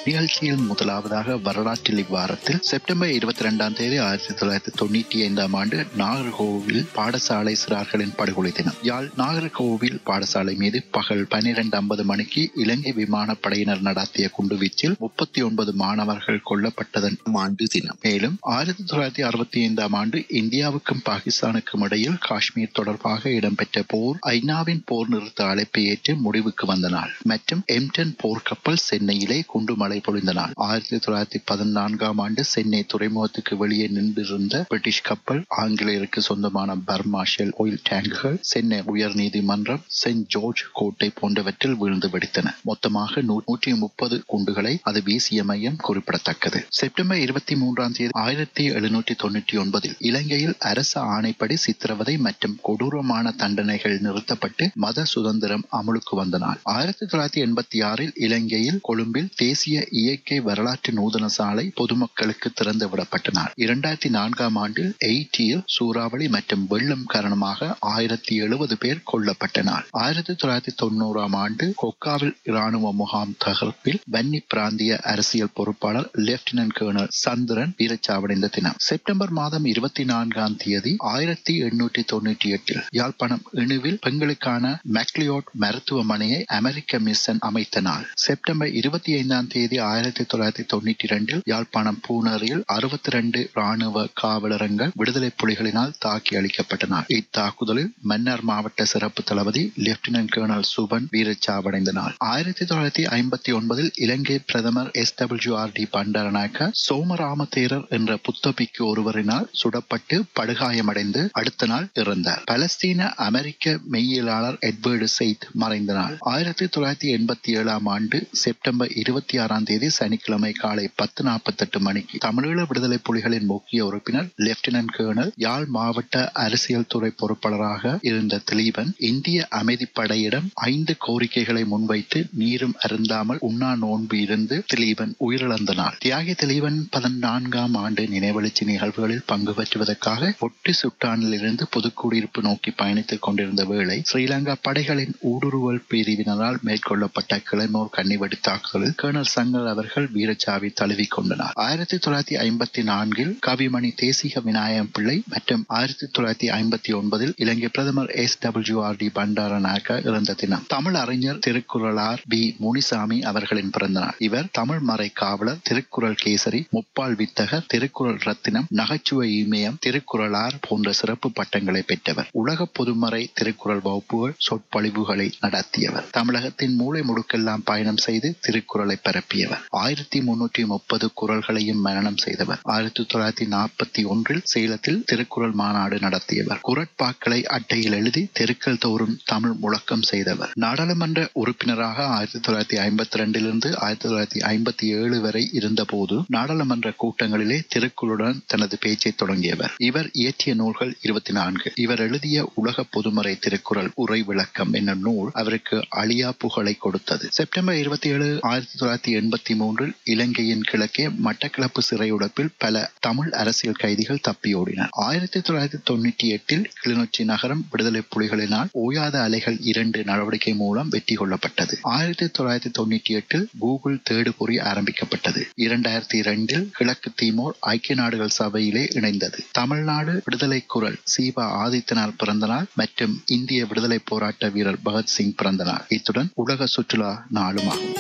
நிகழ்ச்சியில் முதலாவதாக வரலாற்றில் இவ்வாரத்தில் செப்டம்பர் இருபத்தி இரண்டாம் தேதி ஆயிரத்தி தொள்ளாயிரத்தி தொண்ணூற்றி ஐந்தாம் ஆண்டு நாகர்கோவில் பாடசாலை சிறார்களின் படுகொலை தினம் யாழ் நாகர்கோவில் பாடசாலை மீது பகல் பனிரெண்டு ஐம்பது மணிக்கு இலங்கை விமானப்படையினர் நடத்திய குண்டுவீச்சில் முப்பத்தி ஒன்பது மாணவர்கள் கொல்லப்பட்டதன் ஆண்டு தினம் மேலும் ஆயிரத்தி தொள்ளாயிரத்தி அறுபத்தி ஐந்தாம் ஆண்டு இந்தியாவுக்கும் பாகிஸ்தானுக்கும் இடையில் காஷ்மீர் தொடர்பாக இடம்பெற்ற போர் ஐநாவின் போர் நிறுத்த அழைப்பை ஏற்று முடிவுக்கு வந்த நாள் மற்றும் எம்டன் போர்க்கப்பல் சென்னையிலே குண்டுமழை பொழிந்த நாள் ஆயிரத்தி தொள்ளாயிரத்தி பதினான்காம் ஆண்டு சென்னை துறைமுகத்துக்கு வெளியே நின்றிருந்த பிரிட்டிஷ் கப்பல் ஆங்கிலேயருக்கு சொந்தமான பர்மா ஷெல் ஆயில் டேங்குகள் சென்னை உயர் நீதிமன்றம் சென்ட் ஜார்ஜ் கோட்டை போன்றவற்றில் வீழ்ந்து வெடித்தன மொத்தமாக நூற்றி முப்பது குண்டுகளை அது வீசிய மையம் குறிப்பிடத்தக்கது செப்டம்பர் இருபத்தி மூன்றாம் தேதி ஆயிரத்தி எழுநூற்றி தொண்ணூற்றி ஒன்பதில் இலங்கையில் அரசு ஆணைப்படி சித்திரவதை மற்றும் கொடூரமான தண்டனைகள் நிறுத்தப்பட்டு மத சுதந்திரம் அமலுக்கு வந்த நாள் ஆயிரத்தி தொள்ளாயிரத்தி எண்பத்தி ஆறில் இலங்கையில் கொழும்பில் தேசிய இயற்கை வரலாற்று நூதன சாலை பொதுமக்களுக்கு திறந்து விடப்பட்ட நாள் இரண்டாயிரத்தி நான்காம் ஆண்டில் எயிட்டியில் சூறாவளி மற்றும் வெள்ளம் காரணமாக ஆயிரத்தி எழுபது பேர் கொல்லப்பட்ட நாள் ஆயிரத்தி தொள்ளாயிரத்தி தொண்ணூறாம் ஆண்டு கொக்காவில் இராணுவ முகாம் தகர்ப்பில் வன்னி பிராந்திய அரசியல் பொறுப்பாளர் லெப்டினன்ட் கர்னல் சந்திரன் வீரச்சாவடைந்த தினம் செப்டம்பர் மாதம் இருபத்தி நான்காம் தேதி ஆயிரத்தி எண்ணூற்றி தொண்ணூற்றி எட்டில் யாழ்ப்பாணம் இணுவில் பெண்களுக்கான மெக்லியோட் மருத்துவமனையை அமெரிக்க மிஷன் அமைத்த நாள் செப்டம்பர் இருபத்தி ஐந்தாம் தேதி ஆயிரத்தி தொள்ளாயிரத்தி தொண்ணூற்றி இரண்டில் யாழ்ப்பாணம் பூனரில் அறுபத்தி ரெண்டு ராணுவ காவலரங்கள் விடுதலை புலிகளினால் தாக்கி அளிக்கப்பட்ட நாள் இத்தாக்குதலில் மன்னர் மாவட்ட சிறப்பு தளபதி லெப்டினன்ட் கர்னல் சுபன் வீரச்சாவடைந்த நாள் ஆயிரத்தி தொள்ளாயிரத்தி ஐம்பத்தி ஒன்பதில் இலங்கை பிரதமர் S W R D Bandaranaike Somarama Thero என்ற புத்தபிக்கு ஒருவரினால் சுடப்பட்டு படுகாயமடைந்து அடுத்த நாள் இறந்தார் பலஸ்தீன அமெரிக்க மெய்யியலாளர் எட்வர்டு செயித் மறைந்த நாள் ஆயிரத்தி தொள்ளாயிரத்தி எண்பத்தி ஏழாம் ஆண்டு செப்டம்பர் இருபத்தி ஆறாம் தேதி சனிக்கிழமை காலை பத்து நாற்பத்தி எட்டு மணிக்கு தமிழீழ விடுதலை புலிகளின் முக்கிய உறுப்பினர் லெப்டினன்ட் கர்னல் யாழ் மாவட்ட அரசியல் துறை பொறுப்பாளராக இருந்த திலீபன் இந்திய அமைதிப்படையிடம் ஐந்து கோரிக்கைகளை முன்வைத்து நீரும் அருந்தாமல் உண்ணா நோன்பு இருந்து திலீபன் உயிரிழந்த நாள் தியாகி திலீபன் பதினான்காம் ஆண்டு நினைவெழுச்சி நிகழ்வுகளில் பங்கு பெற்றுவதற்காக பொட்டி சுட்டானில் இருந்து புதுக்குடியிருப்பு நோக்கி பயணித்துக் கொண்டிருந்த வேளை ஸ்ரீலங்கா படைகளின் ஊடுருவல் பிரிவினரால் மேற்கொள்ளப்பட்ட கிளைமோர் கன்னிவெடி தாக்குதலில் கர்னல் சங்கர் அவர்கள் வீரச்சாவி தழுவி கொண்டனர் ஆயிரத்தி தொள்ளாயிரத்தி ஐம்பத்தி நான்கில் கவிமணி தேசிக விநாயகம் பிள்ளை மற்றும் ஆயிரத்தி தொள்ளாயிரத்தி ஐம்பத்தி ஒன்பதில் இலங்கை பிரதமர் S W R D Bandaranaike இறந்த தினம் தமிழ் அறிஞர் திருக்குறளார் பி முனிசாமி அவர்களின் பிறந்தநாள் இவர் தமிழ் மறை காவலர் திருக்குறள் கேசரி முப்பால் வித்தகர் திருக்குறள் ரத்தினம் நகைச்சுவை இமயம் திருக்குறளார் போன்ற சிறப்பு பட்டங்களை பெற்றவர் உலக பொதுமறை திருக்குறள் வகுப்புகள் சொற்பொழிவுகளை நடத்தியவர் தமிழகத்தின் மூளை முடுக்கெல்லாம் பயணம் செய்து திருக்குறளை பரப்பியவர் ஆயிரத்தி முன்னூற்றி முப்பது குரல்களையும் மரணம் செய்தவர் ஆயிரத்தி தொள்ளாயிரத்தி நாற்பத்தி ஒன்றில் சேலத்தில் திருக்குறள் மாநாடு நடத்தியவர் குரட்பாக்களை அட்டையில் எழுதி தெருக்கள் தோறும் தமிழ் முழக்கம் செய்தவர் நாடாளுமன்ற உறுப்பினராக ஆயிரத்தி தொள்ளாயிரத்தி ஐம்பத்தி ரெண்டிலிருந்து ஆயிரத்தி தொள்ளாயிரத்தி ஐம்பத்தி ஏழு வரை இருந்தபோது நாடாளுமன்ற கூட்டங்களிலே திருக்குறளுடன் தனது பேச்சை தொடங்கியவர் இவர் இயற்றிய நூல்கள் இருபத்தி நான்கு இவர் எழுதிய உலக பொதுமறை திருக்குறள் உரை விளக்கம் என்னும் நூல் அவருக்கு அழியா புகழை கொடுத்தது செப்டம்பர் இருபத்தி ஏழு ஆயிரத்தி தொள்ளாயிரத்தி எண்பத்தி மூன்றில் இலங்கையின் கிழக்கே மட்டக்களப்பு சிறையுடப்பில் பல தமிழ் அரசியல் கைதிகள் தப்பியோடினர் ஆயிரத்தி தொள்ளாயிரத்தி தொண்ணூற்றி எட்டில் கிளிநொச்சி நகரம் விடுதலை புலிகளினால் ஓயாத அலைகள் இரண்டு நடவடிக்கை மூலம் வெற்றி கொள்ளப்பட்டது ஆயிரத்தி தொள்ளாயிரத்தி தொண்ணூற்றி எட்டில் கூகுள் தேடுபொறி ஆரம்பிக்கப்பட்டது இரண்டாயிரத்தி இரண்டில் கிழக்கு தீமோர் ஐக்கிய நாடுகள் சபையிலே இணைந்தது தமிழ்நாடு விடுதலை குரல் சீபா ஆதித்தனார் பிறந்த நாள் மற்றும் இந்திய விடுதலை போராட்ட வீரர் பகத்சிங் பிறந்த நாள் இத்துடன் உலக சுற்றுலா நாளும் ஆகும்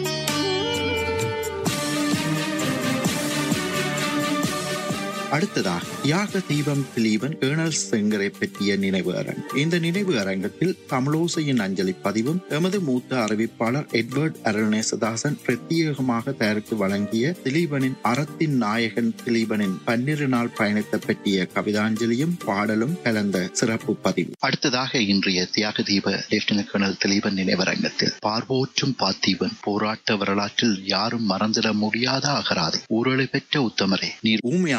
அடுத்ததாக தியாக தீபம் திலீபன் கேர்னல் செங்கரை பற்றிய நினைவு அரங்கம் இந்த நினைவு அரங்கத்தில் தமிழோசையின் அஞ்சலி பதிவும் எமது மூத்த அறிவிப்பாளர் எட்வர்ட் அருணேசதாசன் பிரத்யேகமாக தயாரித்து வழங்கிய திலீபனின் அறத்தின் நாயகன் திலீபனின் பன்னிரு நாள் பயணத்தை பற்றிய கவிதாஞ்சலியும் பாடலும் கலந்த சிறப்பு பதிவு அடுத்ததாக இன்றைய தியாக தீப லெப்டினன்ட் கர்னல் திலீபன் நினைவரங்கத்தில் பார்வோற்றும் பாத்தீபன் போராட்ட வரலாற்றில் யாரும் மறந்திட முடியாத அகராதி ஊரலை பெற்ற உத்தமரே நீர் ஊமையாகி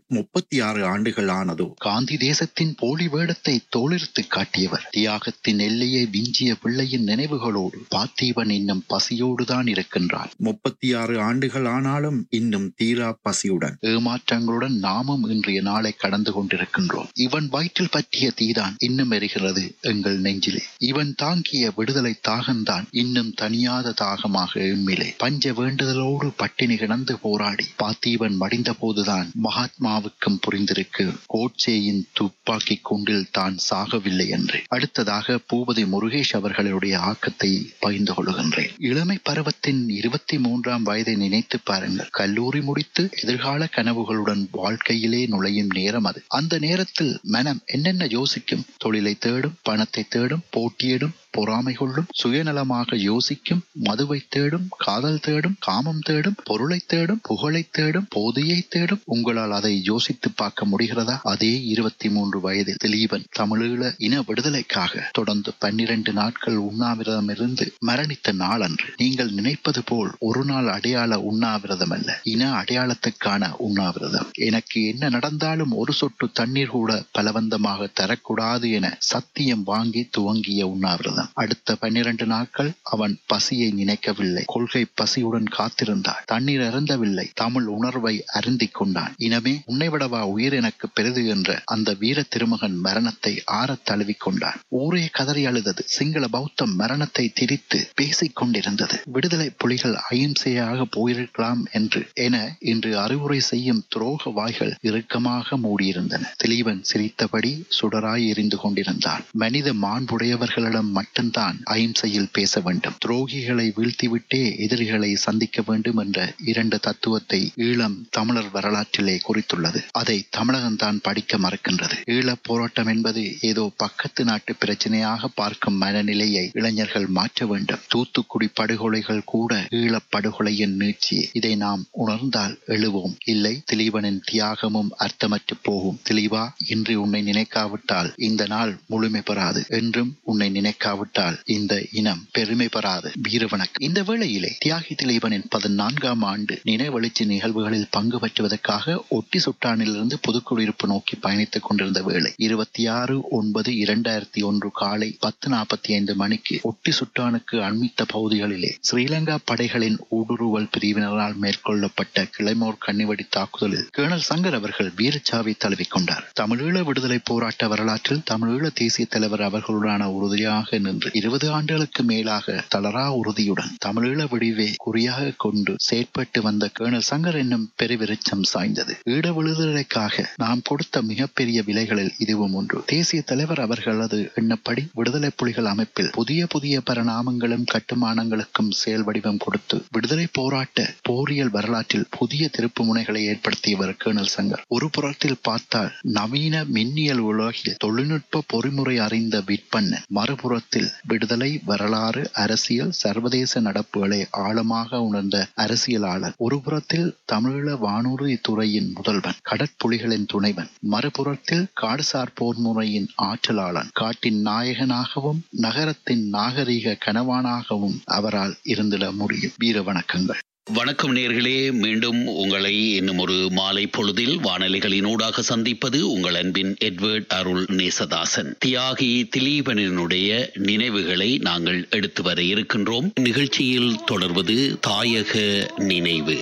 முப்பத்தி ஆறு ஆண்டுகள் ஆனதோ காந்தி தேசத்தின் போலி வேடத்தை தோளிர்த்து காட்டியவர் தியாகத்தின் எல்லையை விஞ்சிய பிள்ளையின் நினைவுகளோடு பார்த்தீவன் இன்னும் பசியோடுதான் இருக்கின்றான் முப்பத்தி ஆறு ஆண்டுகள் ஆனாலும் இன்னும் தீரா பசியுடன் ஏமாற்றங்களுடன் நாமும் இன்றைய நாளை கடந்து கொண்டிருக்கின்றோம் இவன் வயிற்றில் பற்றிய தீதான் இன்னும் எரிகிறது எங்கள் நெஞ்சிலே இவன் தாங்கிய விடுதலை தாகம்தான் இன்னும் தனியாத தாகமாக எம்மிலே பஞ்ச வேண்டுதலோடு பட்டினி கிடந்து போராடி பார்த்தீவன் மடிந்த போதுதான் மகாத்மாவுக்கும் புரிந்திருக்கு கோட்சேயின் துப்பாக்கி குண்டில் தான் சாகவில்லை என்று அடுத்ததாக பூபதி முருகேஷ் அவர்களுடைய ஆக்கத்தை பகிர்ந்து கொள்கின்றேன் இளமை பருவத்தின் இருபத்தி மூன்றாம் வயதை நினைத்து பாருங்கள் கல்லூரி முடித்து எதிர்கால கனவுகளுடன் வாழ்க்கையிலே நுழையும் நேரம் அது அந்த நேரத்தில் மனம் என்னென்ன யோசிக்கும் தொழிலை தேடும் பணத்தை தேடும் போட்டியிடும் பொறாமை கொள்ளும் சுயநலமாக யோசிக்கும் மதுவை தேடும் காதல் தேடும் காமம் தேடும் பொருளை தேடும் புகழை தேடும் போதையை தேடும் உங்களால் அதை யோசித்து பார்க்க முடிகிறதா அதே இருபத்தி மூன்று வயதில் திலீபன் தமிழீழ இன விடுதலைக்காக தொடர்ந்து பன்னிரண்டு நாட்கள் உண்ணாவிரதம் இருந்து மரணித்த நாளன்று நீங்கள் நினைப்பது போல் ஒரு நாள் அடையாள உண்ணாவிரதம் அல்ல இன அடையாளத்துக்கான உண்ணாவிரதம் எனக்கு என்ன நடந்தாலும் ஒரு சொட்டு தண்ணீர் கூட பலவந்தமாக தரக்கூடாது என சத்தியம் வாங்கி துவங்கிய உண்ணாவிரதம் அடுத்த பன்னிரண்டு நாட்கள் அவன் பசியை நினைக்கவில்லை கொள்கை பசியுடன் காத்திருந்தான் தண்ணீர் அருந்தவில்லை தமிழ் உணர்வை அருந்திக் கொண்டான் இனமே உன்னைவிடவா உயிர் எனக்கு பெரிது என்ற அந்த வீர திருமகன் மரணத்தை ஆறத் தழுவிக் கொண்டான் ஊரே கதறி அழுதது சிங்கள பௌத்தம் மரணத்தை திரித்து பேசிக் கொண்டிருந்தது விடுதலை புலிகள் அகிம்சையாக போயிருக்கலாம் என்று என இன்று அறிவுரை செய்யும் துரோக வாய்கள் இறுக்கமாக மூடியிருந்தன திலீபன் சிரித்தபடி சுடராய் எரிந்து கொண்டிருந்தான் மனித மாண்புடையவர்களிடம் மட்டும்தான் அகிம்சையில் பேச வேண்டும் துரோகிகளை வீழ்த்திவிட்டே எதிரிகளை சந்திக்க வேண்டும் என்ற இரண்டு தத்துவத்தை ஈழம் தமிழர் வரலாற்றிலே குறித்துள்ளது அதை தமிழகம்தான் படிக்க மறுக்கின்றது ஈழப் போராட்டம் என்பது ஏதோ பக்கத்து நாட்டு பிரச்சனையாக பார்க்கும் மனநிலையை இளைஞர்கள் மாற்ற வேண்டும் தூத்துக்குடி படுகொலைகள் கூட ஈழப் படுகொலையின் நீட்சி இதை நாம் உணர்ந்தால் எழுவோம் இல்லை திலீபனின் தியாகமும் அர்த்தமற்று போகும் திலீபா இன்று உன்னை நினைக்காவிட்டால் இந்த நாள் முழுமை பெறாது என்றும் உன்னை நினைக்காவிட்டால் இந்த இனம் பெருமை பெறாது வீரவணக்கு இந்த வேளையிலே தியாகி திலீபனின் பதினான்காம் ஆண்டு நினைவெழுச்சி நிகழ்வுகளில் பங்கு பெற்றுவதற்காக ஒட்டி சுட்டானிலிருந்து புதுக்குடியிருப்பு நோக்கி பயணித்துக் கொண்டிருந்த வேளை இருபத்தி ஆறு ஒன்பது இரண்டாயிரத்தி ஒன்று காலை பத்து நாற்பத்தி ஐந்து மணிக்கு ஒட்டி சுட்டானுக்கு அண்மித்த பகுதிகளிலே ஸ்ரீலங்கா படைகளின் ஊடுருவல் பிரிவினரால் மேற்கொள்ளப்பட்ட கிளைமோர் கண்ணிவடி தாக்குதலில் கேர்னல் சங்கர் அவர்கள் வீரச்சாவை தழுவிக்கொண்டார் தமிழீழ விடுதலை போராட்ட வரலாற்றில் தமிழீழ தேசிய தலைவர் அவர்களுடனான உறுதியாக நின்று இருபது ஆண்டுகளுக்கு மேலாக தளரா உறுதியுடன் தமிழீழ விடிவை குறியாக கொண்டு செயற்பட்டு வந்த கேர்னல் சங்கர் என்னும் பெருவிருச்சம் சாய்ந்தது ஈழ விடுதலைக்காக நாம் கொடுத்த மிகப்பெரிய விலைகளில் இதுவும் ஒன்று தேசிய தலைவர் அவர்களது எண்ணப்படி விடுதலை புலிகள் அமைப்பில் புதிய புதிய பரிணாமங்களும் கட்டுமானங்களுக்கும் செயல் வடிவம் கொடுத்து விடுதலை போராட்ட போரியல் வரலாற்றில் புதிய திருப்பு முனைகளை ஏற்படுத்தியவர் கேர்னல் சங்கர் ஒரு புறத்தில் பார்த்தால் நவீன மின்னியல் உலகில் தொழில்நுட்ப பொறிமுறை அறிந்த விற்பண்ணன் மறுபுறத்தில் விடுதலை வரலாறு அரசியல் சர்வதேச நடப்புகளை ஆழமாக உணர்ந்த அரசியலாளர் ஒரு புறத்தில் தமிழீழ வானூர்தி துறையின் முதல்வன் கடற்புலிகளின் துணைவன் மறுபுறத்தில் காடுசார் போர் முறையின் ஆற்றலாளன் காட்டின் நாயகனாகவும் நகரத்தின் நாகரீக கனவானாகவும் அவரால் இருந்திட முடியும் வீர வணக்கங்கள் வணக்கம் நேர்களே மீண்டும் உங்களை இன்னும் ஒரு மாலை பொழுதில் வானொலிகளினூடாக சந்திப்பது உங்கள் அன்பின் எட்வர்ட் அருள் நேசதாசன் தியாகி திலீபனினுடைய நினைவுகளை நாங்கள் எடுத்து வர இருக்கின்றோம் நிகழ்ச்சியில் தொடர்வது தாயக நினைவு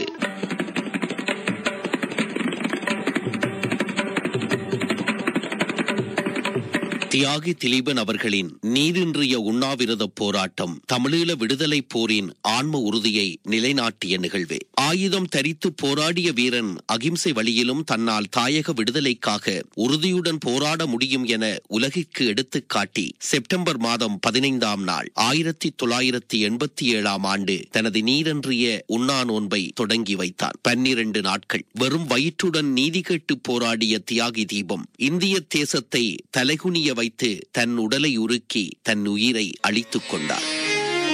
தியாகி திலீபன் அவர்களின் நீரின்றிய உண்ணாவிரத போராட்டம் தமிழீழ விடுதலை போரின் ஆன்ம உறுதியை நிலைநாட்டிய நிகழ்வே ஆயுதம் தரித்து போராடிய வீரன் அகிம்சை வழியிலும் தன்னால் தாயக விடுதலைக்காக உறுதியுடன் போராட முடியும் என உலகிற்கு எடுத்துக் காட்டி செப்டம்பர் மாதம் பதினைந்தாம் நாள் ஆயிரத்தி தொள்ளாயிரத்தி எண்பத்தி ஏழாம் ஆண்டு தனது நீரன்றிய உண்ணா நோன்பை தொடங்கி வைத்தார் பன்னிரண்டு நாட்கள் வெறும் வயிற்றுடன் நீதி கேட்டு போராடிய தியாகி தீபம் இந்திய தேசத்தை தலைகுனிய வைத்து தன் உடலை உருக்கி தன் உயிரை அழித்துக் கொண்டார்